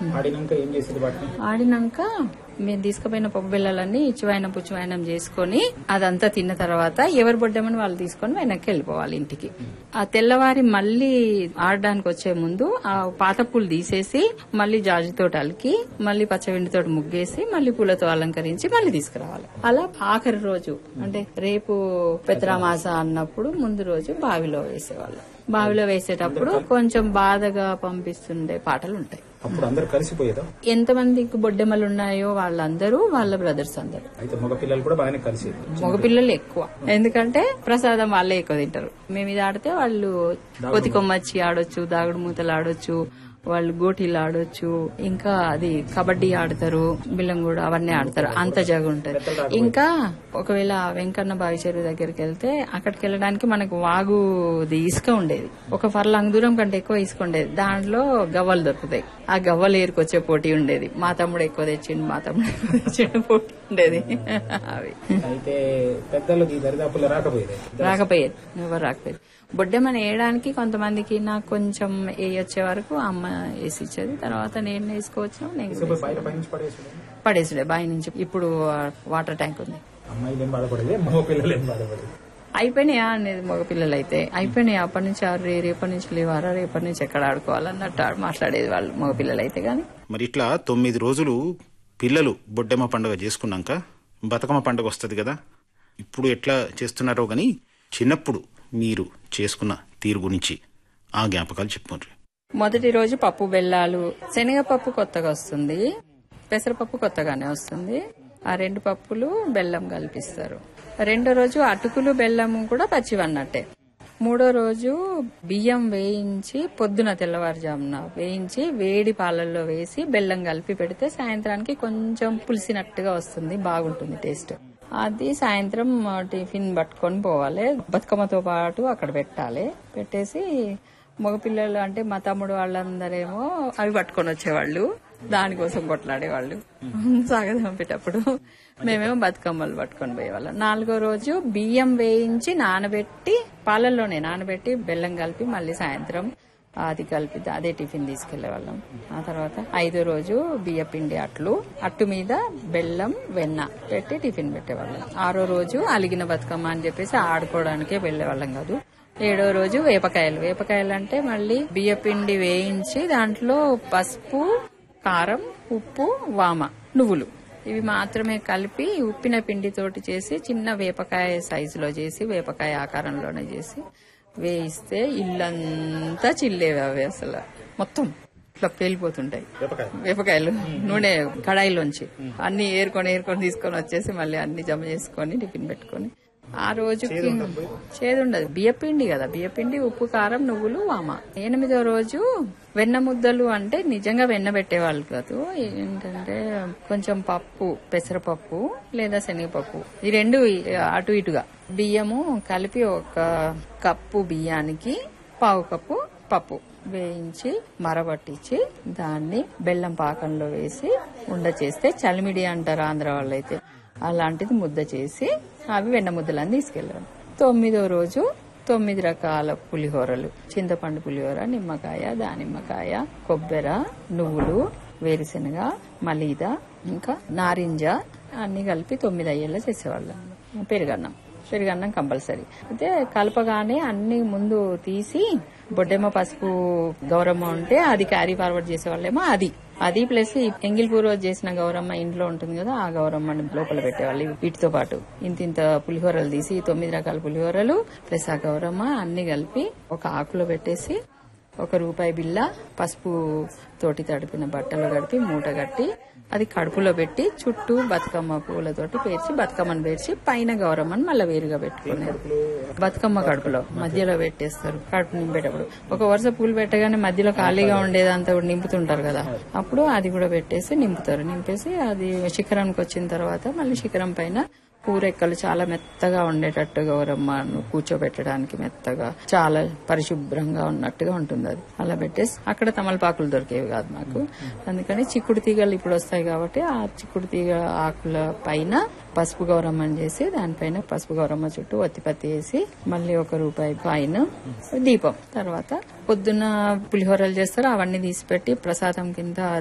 ఆడినాక ఏం చేసేది వాటిని ఆడినాక మేము తీసుకుపోయిన పప్పు బెల్లాలన్నీ ఇచ్చివాయనం పుచ్చివాయనం చేసుకొని అదంతా తిన్న తర్వాత ఎవరు బొడ్డమని వాళ్ళు తీసుకొని వెనక్కి వెళ్ళిపోవాలి ఇంటికి ఆ తెల్లవారి మళ్ళీ ఆడడానికి వచ్చే ముందు ఆ పాత పూలు తీసేసి మళ్ళీ జాజితోటి అలికి మళ్ళీ పచ్చవిండితో ముగ్గేసి మళ్ళీ పూలతో అలంకరించి మళ్ళీ తీసుకురావాలి అలా ఆఖరి రోజు అంటే రేపు పెత్రామాస అన్నప్పుడు ముందు రోజు బావిలో వేసేవాళ్ళు బావిలో వేసేటప్పుడు కొంచెం బాధగా పంపిస్తుండే పాటలు ఉంటాయి అప్పుడు అందరు కలిసిపోయేదా ఎంతమందికి బొడ్డెమ్మలు ఉన్నాయో వాళ్ళందరూ వాళ్ళ బ్రదర్స్ అందరు అయితే మగ పిల్లలు కూడా బాగానే కలిసేది మగపిల్లలు ఎక్కువ ఎందుకంటే ప్రసాదం వాళ్ళే ఎక్కువ తింటారు మేము ఇది ఆడితే వాళ్ళు కొత్తి కొమ్మచ్చి ఆడొచ్చు దాగుడు మూతలు ఆడొచ్చు వాళ్ళు గోటీలు ఆడొచ్చు ఇంకా అది కబడ్డీ ఆడతారు బిల్లంగూడ అవన్నీ ఆడతారు అంత జగ ఉంటది ఇంకా ఒకవేళ వెంకన్న బావి చెరువు దగ్గరికి వెళ్తే అక్కడికి వెళ్ళడానికి మనకు వాగుది ఇసుక ఉండేది ఒక ఫర్లాంగ్ దూరం కంటే ఎక్కువ ఇసుక ఉండేది దాంట్లో గవ్వలు దొరుకుతాయి ఆ గవ్వలు ఏరుకొచ్చే పోటీ ఉండేది మా తమ్ముడు ఎక్కువ తెచ్చిండు మా తమ్ముడు ఎక్కువ తెచ్చిండు పోటీ ఉండేది అవి అయితే పెద్దలకి ఈ దరిదాపుల్లో రాకపోయేది రాకపోయేది ఎవరు రాకపోయేది బొడ్డెమ్మని వేయడానికి కొంతమందికి నాకు కొంచెం వేయొచ్చే వరకు అమ్మ వేసి ఇచ్చేది తర్వాత నేను వేసుకోవచ్చు నేను తీసుకుపోయి బయట పైనుంచి పడేసి పడేసుడే బావి నుంచి ఇప్పుడు వాటర్ ట్యాంక్ ఉంది అమ్మాయిలు ఏం బాధపడేది మగ పిల్లలు ఏం బాధపడేది అయిపోయినాయా అనేది మగ పిల్లలు అయితే అయిపోయినాయి అప్పటి నుంచి ఆరు రేపటి నుంచి లేవారా రేపటి నుంచి ఎక్కడ ఆడుకోవాలన్నట్టు ఆడ- మాట్లాడేది వాళ్ళు మగ పిల్లలు అయితే గాని మరి ఇట్లా తొమ్మిది రోజులు పిల్లలు బొడ్డెమ్మ పండుగ చేసుకున్నాక బతుకమ్మ పండుగ వస్తుంది కదా ఇప్పుడు ఎట్లా చేస్తున్నారో గాని చిన్నప్పుడు మీరు చేసుకున్న తీరు గురించి ఆ జ్ఞాపకాలు చెప్పుకోండి మొదటి రోజు పప్పు బెల్లాలు శనగపప్పు కొత్తగా వస్తుంది పెసరపప్పు కొత్తగానే వస్తుంది ఆ రెండు పప్పులు బెల్లం కల్పిస్తారు రెండో రోజు అటుకులు బెల్లము కూడా పచ్చివన్నట్టే మూడో రోజు బియ్యం వేయించి పొద్దున తెల్లవారుజామున వేయించి వేడి పాలల్లో వేసి బెల్లం కలిపి పెడితే సాయంత్రానికి కొంచెం పులిసినట్టుగా వస్తుంది బాగుంటుంది టేస్ట్ అది సాయంత్రం టిఫిన్ పట్టుకొని పోవాలి బతుకమ్మతో పాటు అక్కడ పెట్టాలి పెట్టేసి మగపిల్లలు అంటే మా తమ్ముడు వాళ్ళందరేమో అవి పట్టుకొని వచ్చేవాళ్ళు దానికోసం కొట్లాడేవాళ్ళు సాగదంపేటప్పుడు మేమేమో బతుకమ్మలు పట్టుకొని పోయేవాళ్ళం నాలుగో రోజు బియ్యం వేయించి నానబెట్టి పాలల్లోనే నానబెట్టి బెల్లం కలిపి మళ్ళీ సాయంత్రం అది కలిపి అదే టిఫిన్ తీసుకెళ్లేవాళ్ళం ఆ తర్వాత ఐదో రోజు బియ్య పిండి అట్లు అట్టు మీద బెల్లం వెన్న పెట్టి టిఫిన్ పెట్టేవాళ్ళం ఆరో రోజు అలిగిన బతుకమ్మ అని చెప్పేసి ఆడుకోవడానికే వెళ్లేవాళ్ళం కాదు ఏడో రోజు వేపకాయలు వేపకాయలు అంటే మళ్ళీ బియ్య పిండి వేయించి దాంట్లో పసుపు కారం ఉప్పు వామ నువ్వులు ఇవి మాత్రమే కలిపి ఉప్పిన పిండితోటి చేసి చిన్న వేపకాయ సైజులో చేసి వేపకాయ ఆకారంలోనే చేసి వేయిస్తే ఇల్లంతా చిల్లేవి అవి అసలు మొత్తం ఇట్లా పేలిపోతుంటాయి వేపకాయలు నూనె కడాయిలోంచి అన్ని ఏరుకొని ఏరుకొని తీసుకొని వచ్చేసి మళ్ళీ అన్ని జమ చేసుకొని టిఫిన్ పెట్టుకొని ఆ రోజుకి చేదుండదు బియ్యపిండి కదా బియ్యపిండి ఉప్పు కారం నువ్వులు వామ ఎనిమిదో రోజు వెన్న ముద్దలు అంటే నిజంగా వెన్న పెట్టేవాళ్ళు కాదు ఏంటంటే కొంచెం పప్పు పెసరపప్పు లేదా శనగపప్పు ఈ రెండు అటు ఇటుగా బియ్యము కలిపి ఒక కప్పు బియ్యానికి పావు కప్పు పప్పు వేయించి మరబట్టించి దాన్ని బెల్లం పాకంలో వేసి ఉండ చేస్తే చలిమిడి అంటారు ఆంధ్ర వాళ్ళైతే అలాంటిది ముద్ద చేసి అవి వెన్న ముద్దలని తీసుకెళ్ళాను తొమ్మిదో రోజు తొమ్మిది రకాల పులిహోరలు చింతపండు పులిహోర నిమ్మకాయ దానిమ్మకాయ కొబ్బెర నువ్వులు వేరుశనగ మలీద ఇంకా నారింజ అన్ని కలిపి తొమ్మిది అయ్యేలా చేసేవాళ్ళం పెరుగన్నం పెరుగన్నం కంపల్సరీ అయితే కలపగానే అన్ని ముందు తీసి బొడ్డెమ్మ పసుపు గౌరమ్మ ఉంటే అది క్యారీ ఫార్వర్డ్ చేసేవాళ్ళేమో అది అది ప్లస్ ఎంగిల్ రోజు చేసిన గౌరమ్మ ఇంట్లో ఉంటుంది కదా ఆ గౌరమ్మని లోపల పెట్టేవాళ్ళు వీటితో పాటు ఇంత ఇంత పులిహోరలు తీసి తొమ్మిది రకాల పులిహోరలు ప్లస్ ఆ గౌరమ్మ అన్ని కలిపి ఒక ఆకులో పెట్టేసి ఒక రూపాయి బిల్ల పసుపు తోటి తడిపిన బట్టలు కడిపి మూట కట్టి అది కడుపులో పెట్టి చుట్టూ బతుకమ్మ పూలతోటి పేర్చి బతుకమ్మను పేర్చి పైన గౌరమ్మని మళ్ళీ వేరుగా పెట్టుకునేది బతుకమ్మ కడుపులో మధ్యలో పెట్టేస్తారు కడుపు నింపేటప్పుడు ఒక వరుస పూలు పెట్టగానే మధ్యలో ఖాళీగా ఉండేదంతా కూడా నింపుతుంటారు కదా అప్పుడు అది కూడా పెట్టేసి నింపుతారు నింపేసి అది శిఖరానికి వచ్చిన తర్వాత మళ్ళీ శిఖరం పైన పూరెక్కలు చాలా మెత్తగా ఉండేటట్టు గౌరమ్మ కూర్చోబెట్టడానికి మెత్తగా చాలా పరిశుభ్రంగా ఉన్నట్టుగా ఉంటుంది అది అలా పెట్టేసి అక్కడ తమలపాకులు దొరికేవి కాదు మాకు అందుకని చిక్కుడు తీగలు ఇప్పుడు వస్తాయి కాబట్టి ఆ చిక్కుడు తీగ ఆకుల పైన పసుపు గౌరమ్మని చేసి దానిపైన పసుపు గౌరమ్మ చుట్టూ ఒత్తిపత్తి వేసి మళ్ళీ ఒక రూపాయి కాయిన్ దీపం తర్వాత పొద్దున్న పులిహోరలు చేస్తారు అవన్నీ తీసి పెట్టి ప్రసాదం కింద